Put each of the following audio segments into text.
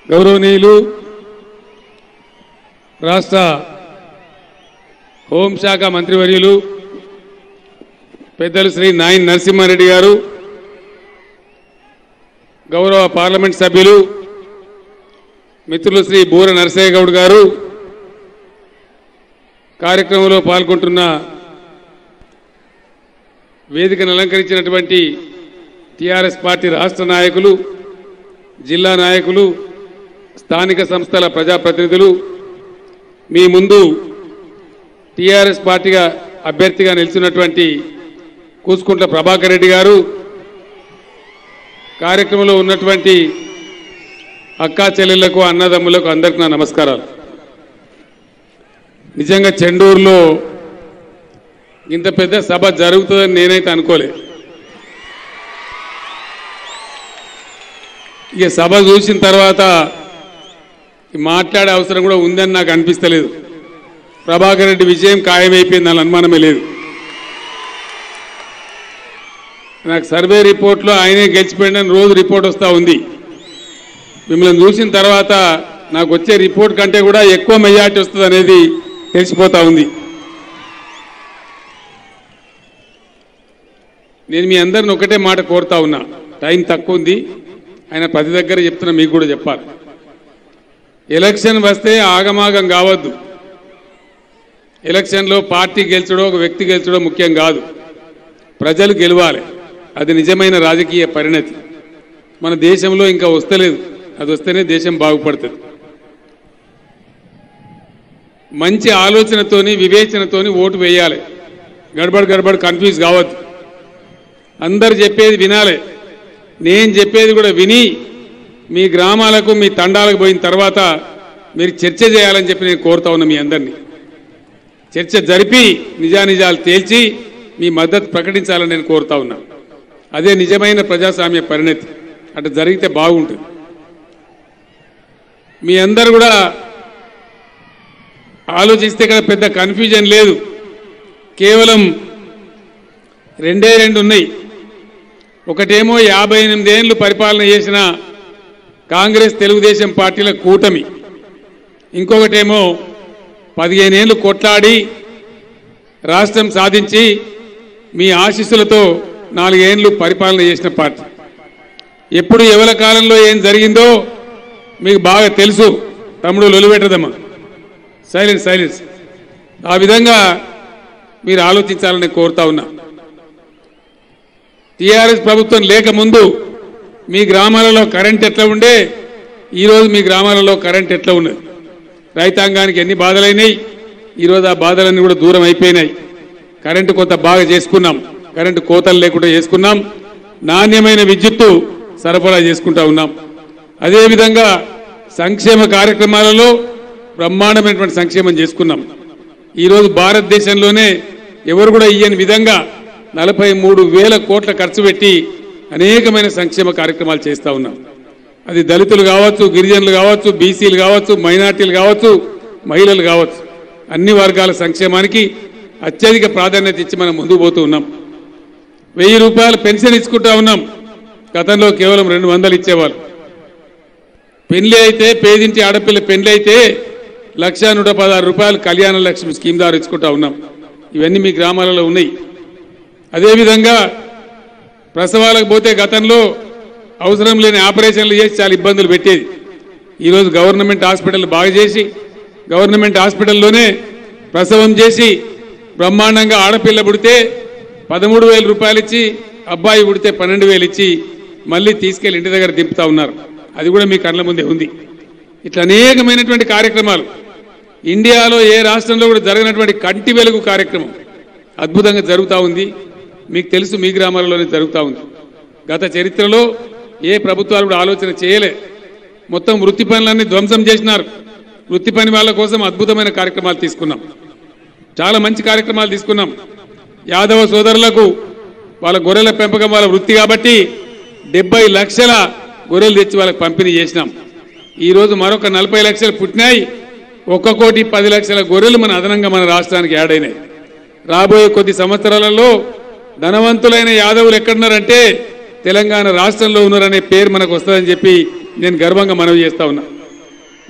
గౌరవనీయులు రాష్ట్ర హోంశాఖ మంత్రివర్యులు పెద్దలు శ్రీ నాయన్ నరసింహారెడ్డి గారు గౌరవ పార్లమెంట్ సభ్యులు మిత్రులు శ్రీ బూర నరసయ్య గౌడ్ గారు కార్యక్రమంలో పాల్గొంటున్న వేదికను అలంకరించినటువంటి టిఆర్ఎస్ పార్టీ రాష్ట్ర నాయకులు జిల్లా నాయకులు స్థానిక సంస్థల ప్రజాప్రతినిధులు మీ ముందు టిఆర్ఎస్ పార్టీగా అభ్యర్థిగా నిలిచినటువంటి కూసుకుంట్ల ప్రభాకర్ రెడ్డి గారు కార్యక్రమంలో ఉన్నటువంటి అక్కా చెల్లెళ్లకు అన్నదమ్ములకు అందరికీ నా నమస్కారాలు నిజంగా చెండూరులో ఇంత పెద్ద సభ జరుగుతుందని నేనైతే అనుకోలే ఇక సభ చూసిన తర్వాత ఈ మాట్లాడే అవసరం కూడా ఉందని నాకు అనిపిస్తలేదు ప్రభాకర్ రెడ్డి విజయం ఖాయమైపోయింది దాని అనుమానమే లేదు నాకు సర్వే రిపోర్ట్లో ఆయనే గెలిచిపోయిందని రోజు రిపోర్ట్ వస్తూ ఉంది మిమ్మల్ని చూసిన తర్వాత నాకు వచ్చే రిపోర్ట్ కంటే కూడా ఎక్కువ మెజార్టీ వస్తుంది అనేది తెలిసిపోతా ఉంది నేను మీ అందరిని ఒకటే మాట కోరుతా ఉన్నా టైం తక్కువ ఉంది ఆయన ప్రతి దగ్గర చెప్తున్నా మీకు కూడా చెప్పాలి ఎలక్షన్ వస్తే ఆగమాగం కావద్దు ఎలక్షన్లో పార్టీ గెలిచడో ఒక వ్యక్తి గెలిచడో ముఖ్యం కాదు ప్రజలు గెలవాలి అది నిజమైన రాజకీయ పరిణతి మన దేశంలో ఇంకా వస్తలేదు అది వస్తేనే దేశం బాగుపడుతుంది మంచి ఆలోచనతోని వివేచనతోని ఓటు వేయాలి గడబడ్ గడబడ్ కన్ఫ్యూజ్ కావద్దు అందరు చెప్పేది వినాలి నేను చెప్పేది కూడా విని మీ గ్రామాలకు మీ తండాలకు పోయిన తర్వాత మీరు చర్చ చేయాలని చెప్పి నేను కోరుతా ఉన్నా మీ అందరినీ చర్చ జరిపి నిజానిజాలు తేల్చి మీ మద్దతు ప్రకటించాలని నేను కోరుతా ఉన్నా అదే నిజమైన ప్రజాస్వామ్య పరిణతి అటు జరిగితే బాగుంటుంది మీ అందరు కూడా ఆలోచిస్తే కదా పెద్ద కన్ఫ్యూజన్ లేదు కేవలం రెండే రెండు ఉన్నాయి ఒకటేమో యాభై ఎనిమిదేళ్లు పరిపాలన చేసిన కాంగ్రెస్ తెలుగుదేశం పార్టీల కూటమి ఇంకొకటేమో పదిహేనేళ్లు కొట్లాడి రాష్ట్రం సాధించి మీ ఆశీస్సులతో నాలుగేళ్లు పరిపాలన చేసిన పార్టీ ఎప్పుడు ఎవల కాలంలో ఏం జరిగిందో మీకు బాగా తెలుసు తమ్ముడు లొలిపెట్టదమ్మా సైలెన్స్ సైలెన్స్ ఆ విధంగా మీరు ఆలోచించాలని కోరుతా ఉన్నా టీఆర్ఎస్ ప్రభుత్వం లేకముందు మీ గ్రామాలలో కరెంట్ ఎట్లా ఉండే ఈరోజు మీ గ్రామాలలో కరెంట్ ఎట్లా ఉన్నది రైతాంగానికి ఎన్ని బాధలైనాయి ఈరోజు ఆ బాధలన్నీ కూడా దూరం అయిపోయినాయి కరెంటు కొంత బాగా చేసుకున్నాం కరెంటు కోతలు లేకుండా చేసుకున్నాం నాణ్యమైన విద్యుత్తు సరఫరా చేసుకుంటా ఉన్నాం అదేవిధంగా సంక్షేమ కార్యక్రమాలలో బ్రహ్మాండమైనటువంటి సంక్షేమం చేసుకున్నాం ఈరోజు భారతదేశంలోనే ఎవరు కూడా ఇయ్యని విధంగా నలభై మూడు వేల కోట్ల ఖర్చు పెట్టి అనేకమైన సంక్షేమ కార్యక్రమాలు చేస్తూ ఉన్నాం అది దళితులు కావచ్చు గిరిజనులు కావచ్చు బీసీలు కావచ్చు మైనార్టీలు కావచ్చు మహిళలు కావచ్చు అన్ని వర్గాల సంక్షేమానికి అత్యధిక ప్రాధాన్యత ఇచ్చి మనం ముందుకు పోతూ ఉన్నాం వెయ్యి రూపాయలు పెన్షన్ ఇచ్చుకుంటా ఉన్నాం గతంలో కేవలం రెండు వందలు ఇచ్చేవాళ్ళు పెళ్లి అయితే పేదింటి ఆడపిల్ల పెళ్లి అయితే లక్ష నూట పదహారు రూపాయలు కళ్యాణ లక్ష్మి స్కీమ్ ద్వారా ఇచ్చుకుంటా ఉన్నాం ఇవన్నీ మీ గ్రామాలలో ఉన్నాయి అదేవిధంగా ప్రసవాలకు పోతే గతంలో అవసరం లేని ఆపరేషన్లు చేసి చాలా ఇబ్బందులు పెట్టేది ఈరోజు గవర్నమెంట్ హాస్పిటల్ బాగా చేసి గవర్నమెంట్ హాస్పిటల్లోనే ప్రసవం చేసి బ్రహ్మాండంగా ఆడపిల్ల పుడితే పదమూడు వేల రూపాయలు ఇచ్చి అబ్బాయి పుడితే పన్నెండు వేలు ఇచ్చి మళ్ళీ తీసుకెళ్లి ఇంటి దగ్గర దింపుతా ఉన్నారు అది కూడా మీ కళ్ళ ముందే ఉంది ఇట్లా అనేకమైనటువంటి కార్యక్రమాలు ఇండియాలో ఏ రాష్ట్రంలో కూడా జరగనటువంటి కంటి వెలుగు కార్యక్రమం అద్భుతంగా జరుగుతూ ఉంది మీకు తెలుసు మీ గ్రామాలలోనే జరుగుతూ ఉంది గత చరిత్రలో ఏ ప్రభుత్వాలు కూడా ఆలోచన చేయలే మొత్తం వృత్తి పనులన్నీ ధ్వంసం చేసినారు వృత్తి పని వాళ్ళ కోసం అద్భుతమైన కార్యక్రమాలు తీసుకున్నాం చాలా మంచి కార్యక్రమాలు తీసుకున్నాం యాదవ సోదరులకు వాళ్ళ గొర్రెల పెంపకం వాళ్ళ వృత్తి కాబట్టి డెబ్బై లక్షల గొర్రెలు తెచ్చి వాళ్ళకి పంపిణీ చేసినాం ఈరోజు మరొక నలభై లక్షలు పుట్టినాయి ఒక్క కోటి పది లక్షల గొర్రెలు మన అదనంగా మన రాష్ట్రానికి యాడ్ అయినాయి రాబోయే కొద్ది సంవత్సరాలలో ధనవంతులైన యాదవులు ఎక్కడున్నారంటే తెలంగాణ రాష్ట్రంలో ఉన్నారనే పేరు మనకు వస్తుందని చెప్పి నేను గర్వంగా మనవి చేస్తా ఉన్నా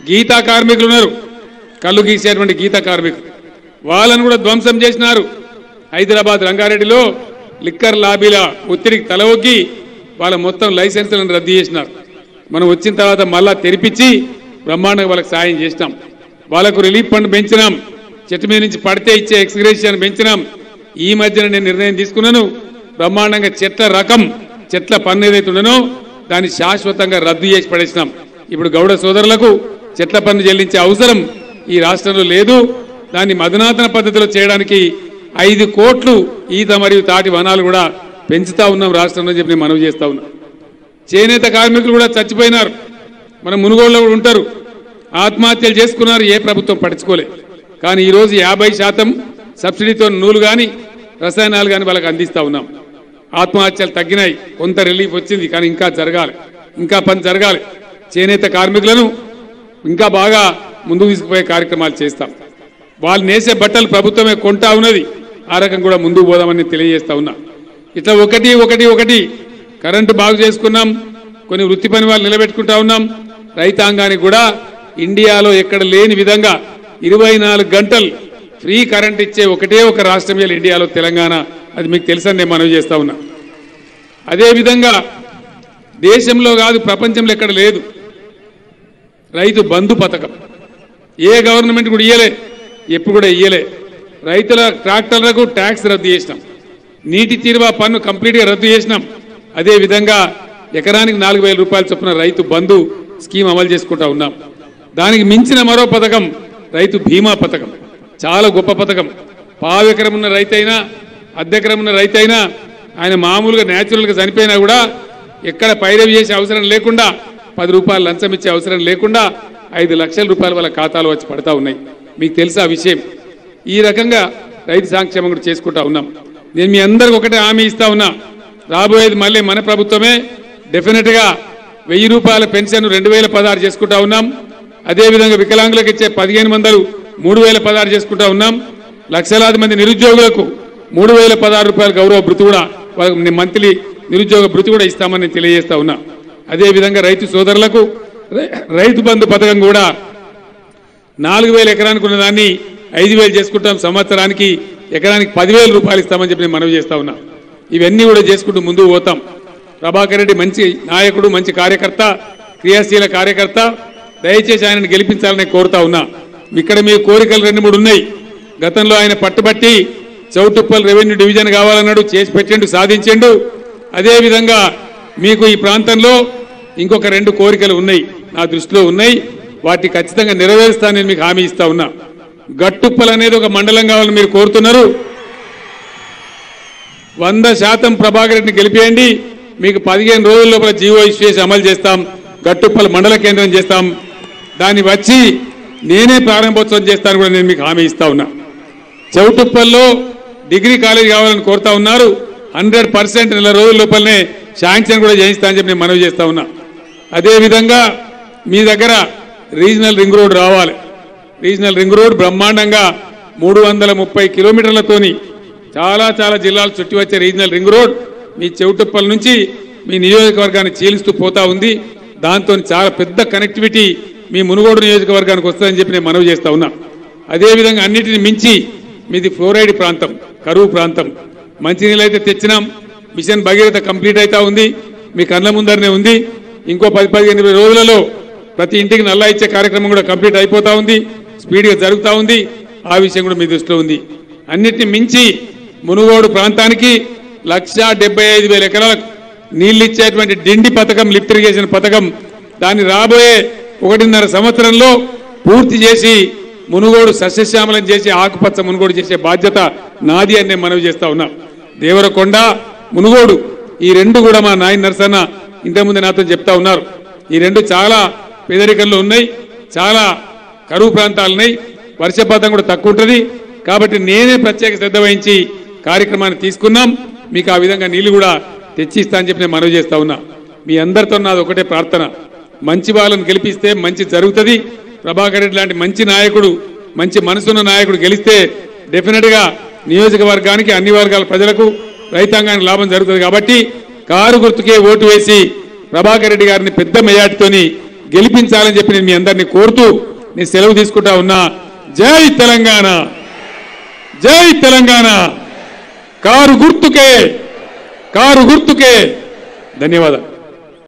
గీతా కార్మికులు ఉన్నారు కళ్ళు గీసేటువంటి గీతా కార్మికులు వాళ్ళను కూడా ధ్వంసం చేసినారు హైదరాబాద్ రంగారెడ్డిలో లిక్కర్ లాబీల ఒత్తిడికి తల ఒగ్గి వాళ్ళ మొత్తం లైసెన్సులను రద్దు చేసినారు మనం వచ్చిన తర్వాత మళ్ళా తెరిపించి బ్రహ్మాండంగా వాళ్ళకి సాయం చేసినాం వాళ్ళకు రిలీఫ్ ఫండ్ పెంచినాం చెట్టు మీద నుంచి పడితే ఇచ్చే ఎక్స్గ్రేషన్ పెంచినాం ఈ మధ్యన నేను నిర్ణయం తీసుకున్నాను బ్రహ్మాండంగా చెట్ల రకం చెట్ల పన్ను ఏదైతే ఉండనో దాన్ని శాశ్వతంగా రద్దు చేసి పడేసినాం ఇప్పుడు గౌడ సోదరులకు చెట్ల పన్ను చెల్లించే అవసరం ఈ రాష్ట్రంలో లేదు దాన్ని మధునాతన పద్ధతిలో చేయడానికి ఐదు కోట్లు ఈత మరియు తాటి వనాలు కూడా పెంచుతా ఉన్నాం రాష్ట్రంలో చెప్పి నేను మనవి చేస్తా ఉన్నా చేనేత కార్మికులు కూడా చచ్చిపోయినారు మన మునుగోడులో కూడా ఉంటారు ఆత్మహత్యలు చేసుకున్నారు ఏ ప్రభుత్వం పట్టించుకోలే కానీ ఈరోజు యాభై శాతం సబ్సిడీతో నూలు కానీ రసాయనాలు కానీ వాళ్ళకి అందిస్తా ఉన్నాం ఆత్మహత్యలు తగ్గినాయి కొంత రిలీఫ్ వచ్చింది కానీ ఇంకా జరగాలి ఇంకా పని జరగాలి చేనేత కార్మికులను ఇంకా బాగా ముందుకు తీసుకుపోయే కార్యక్రమాలు చేస్తాం వాళ్ళు నేసే బట్టలు ప్రభుత్వమే కొంటా ఉన్నది ఆ రకం కూడా ముందుకు పోదామని తెలియజేస్తా ఉన్నా ఇట్లా ఒకటి ఒకటి ఒకటి కరెంటు బాగు చేసుకున్నాం కొన్ని వృత్తి పని వాళ్ళు నిలబెట్టుకుంటా ఉన్నాం రైతాంగానికి కూడా ఇండియాలో ఎక్కడ లేని విధంగా ఇరవై నాలుగు గంటలు ఫ్రీ కరెంట్ ఇచ్చే ఒకటే ఒక రాష్ట్రం ఇవాళ ఇండియాలో తెలంగాణ అది మీకు తెలుసని నేను మనవి చేస్తా ఉన్నా అదేవిధంగా దేశంలో కాదు ప్రపంచంలో ఎక్కడ లేదు రైతు బంధు పథకం ఏ గవర్నమెంట్ కూడా ఇయ్యలే ఎప్పుడు కూడా ఇయ్యలే రైతుల ట్రాక్టర్లకు ట్యాక్స్ రద్దు చేసినాం నీటి తీరువా పన్ను కంప్లీట్గా రద్దు చేసినాం అదేవిధంగా ఎకరానికి నాలుగు వేల రూపాయల చొప్పున రైతు బంధు స్కీమ్ అమలు చేసుకుంటా ఉన్నాం దానికి మించిన మరో పథకం రైతు బీమా పథకం చాలా గొప్ప పథకం పావు ఎకరం ఉన్న రైతైనా అద్దెకరం ఉన్న రైతైనా ఆయన మామూలుగా న్యాచురల్గా చనిపోయినా కూడా ఎక్కడ పైరవి చేసే అవసరం లేకుండా పది రూపాయలు లంచం ఇచ్చే అవసరం లేకుండా ఐదు లక్షల రూపాయలు వాళ్ళ ఖాతాలో వచ్చి పడతా ఉన్నాయి మీకు తెలుసా ఆ విషయం ఈ రకంగా రైతు సంక్షేమం కూడా చేసుకుంటా ఉన్నాం నేను మీ అందరికి ఒకటే హామీ ఇస్తా ఉన్నా రాబోయేది మళ్ళీ మన ప్రభుత్వమే డెఫినెట్గా వెయ్యి రూపాయల పెన్షన్ రెండు వేల పదహారు చేసుకుంటా ఉన్నాం అదేవిధంగా వికలాంగులకు ఇచ్చే పదిహేను వందలు మూడు వేల పదహారు చేసుకుంటా ఉన్నాం లక్షలాది మంది నిరుద్యోగులకు మూడు వేల పదహారు రూపాయల గౌరవ భృతి కూడా వాళ్ళకి మంత్లీ నిరుద్యోగ భృతి కూడా ఇస్తామని నేను తెలియజేస్తా ఉన్నా అదేవిధంగా రైతు సోదరులకు రై- రైతు బంధు పథకం కూడా నాలుగు వేల ఎకరానికి ఉన్న దాన్ని ఐదు వేలు చేసుకుంటాం సంవత్సరానికి ఎకరానికి పదివేల రూపాయలు ఇస్తామని చెప్పి నేను మనవి చేస్తా ఉన్నా ఇవన్నీ కూడా చేసుకుంటూ ముందుకు పోతాం ప్రభాకర్ రెడ్డి మంచి నాయకుడు మంచి కార్యకర్త క్రియాశీల కార్యకర్త దయచేసి ఆయనను గెలిపించాలని కోరుతా ఉన్నా ఇక్కడ మీ కోరికలు రెండు మూడు ఉన్నాయి గతంలో ఆయన పట్టుబట్టి చౌటుప్పల్ రెవెన్యూ డివిజన్ కావాలన్నాడు చేసి పెట్టిండు సాధించిండు అదేవిధంగా మీకు ఈ ప్రాంతంలో ఇంకొక రెండు కోరికలు ఉన్నాయి నా దృష్టిలో ఉన్నాయి వాటిని ఖచ్చితంగా నెరవేరుస్తానని మీకు హామీ ఇస్తా ఉన్నా గట్టుప్పల్ అనేది ఒక మండలం కావాలని మీరు కోరుతున్నారు వంద శాతం ప్రభాకర్ రెడ్డిని గెలిపేయండి మీకు పదిహేను రోజుల లోపల జీవో ఇష్యూ చేసి అమలు చేస్తాం గట్టుప్పల్ మండల కేంద్రం చేస్తాం దాన్ని వచ్చి నేనే ప్రారంభోత్సవం చేస్తాను కూడా నేను మీకు హామీ ఇస్తా ఉన్నా చౌటుప్పల్లో డిగ్రీ కాలేజ్ కావాలని కోరుతా ఉన్నారు హండ్రెడ్ పర్సెంట్ నెల రోజుల లోపలనే శాంక్షన్ కూడా చేయిస్తా అని చెప్పి నేను మనవి చేస్తా ఉన్నా అదేవిధంగా మీ దగ్గర రీజనల్ రింగ్ రోడ్ రావాలి రీజనల్ రింగ్ రోడ్ బ్రహ్మాండంగా మూడు వందల ముప్పై కిలోమీటర్లతోని చాలా చాలా జిల్లాలు చుట్టి వచ్చే రీజనల్ రింగ్ రోడ్ మీ చెవుటప్పల నుంచి మీ నియోజకవర్గాన్ని చీలుస్తూ పోతా ఉంది దాంతో చాలా పెద్ద కనెక్టివిటీ మీ మునుగోడు నియోజకవర్గానికి వస్తుందని చెప్పి నేను మనవి చేస్తా ఉన్నా అదేవిధంగా అన్నిటిని మించి మీది ఫ్లోరైడ్ ప్రాంతం కరువు ప్రాంతం మంచినీళ్ళు అయితే తెచ్చినాం మిషన్ భగీరథ కంప్లీట్ అవుతా ఉంది మీ కళ్ళ ముందరనే ఉంది ఇంకో పది పదిహేను ఇరవై రోజులలో ప్రతి ఇంటికి నల్లా ఇచ్చే కార్యక్రమం కూడా కంప్లీట్ అయిపోతా ఉంది స్పీడ్గా జరుగుతూ ఉంది ఆ విషయం కూడా మీ దృష్టిలో ఉంది అన్నిటిని మించి మునుగోడు ప్రాంతానికి లక్ష డెబ్బై ఐదు వేల ఎకరాలకు నీళ్లు ఇచ్చేటువంటి డిండి పథకం లిఫ్ట్ ఇరిగేషన్ పథకం దాన్ని రాబోయే ఒకటిన్నర సంవత్సరంలో పూర్తి చేసి మునుగోడు సస్యశ్యామలం చేసి ఆకుపచ్చ మునుగోడు చేసే బాధ్యత నాది అని నేను మనవి చేస్తా ఉన్నా దేవరకొండ మునుగోడు ఈ రెండు కూడా మా నాయన నరసన్న ఇంతకుముందు నాతో చెప్తా ఉన్నారు ఈ రెండు చాలా పేదరికంలో ఉన్నాయి చాలా కరువు ప్రాంతాలు ఉన్నాయి వర్షపాతం కూడా తక్కువ ఉంటుంది కాబట్టి నేనే ప్రత్యేక శ్రద్ధ వహించి కార్యక్రమాన్ని తీసుకున్నాం మీకు ఆ విధంగా నీళ్లు కూడా తెచ్చిస్తా అని చెప్పి నేను మనవి చేస్తా ఉన్నా మీ అందరితో నాది ఒకటే ప్రార్థన మంచి వాళ్ళని గెలిపిస్తే మంచి జరుగుతుంది ప్రభాకర్ రెడ్డి లాంటి మంచి నాయకుడు మంచి మనసున్న నాయకుడు గెలిస్తే డెఫినెట్గా నియోజకవర్గానికి అన్ని వర్గాల ప్రజలకు రైతాంగానికి లాభం జరుగుతుంది కాబట్టి కారు గుర్తుకే ఓటు వేసి ప్రభాకర్ రెడ్డి గారిని పెద్ద మెజార్టీతోని గెలిపించాలని చెప్పి నేను మీ అందరినీ కోరుతూ నేను సెలవు తీసుకుంటా ఉన్నా జై తెలంగాణ జై తెలంగాణ కారు గుర్తుకే కారు గుర్తుకే ధన్యవాదాలు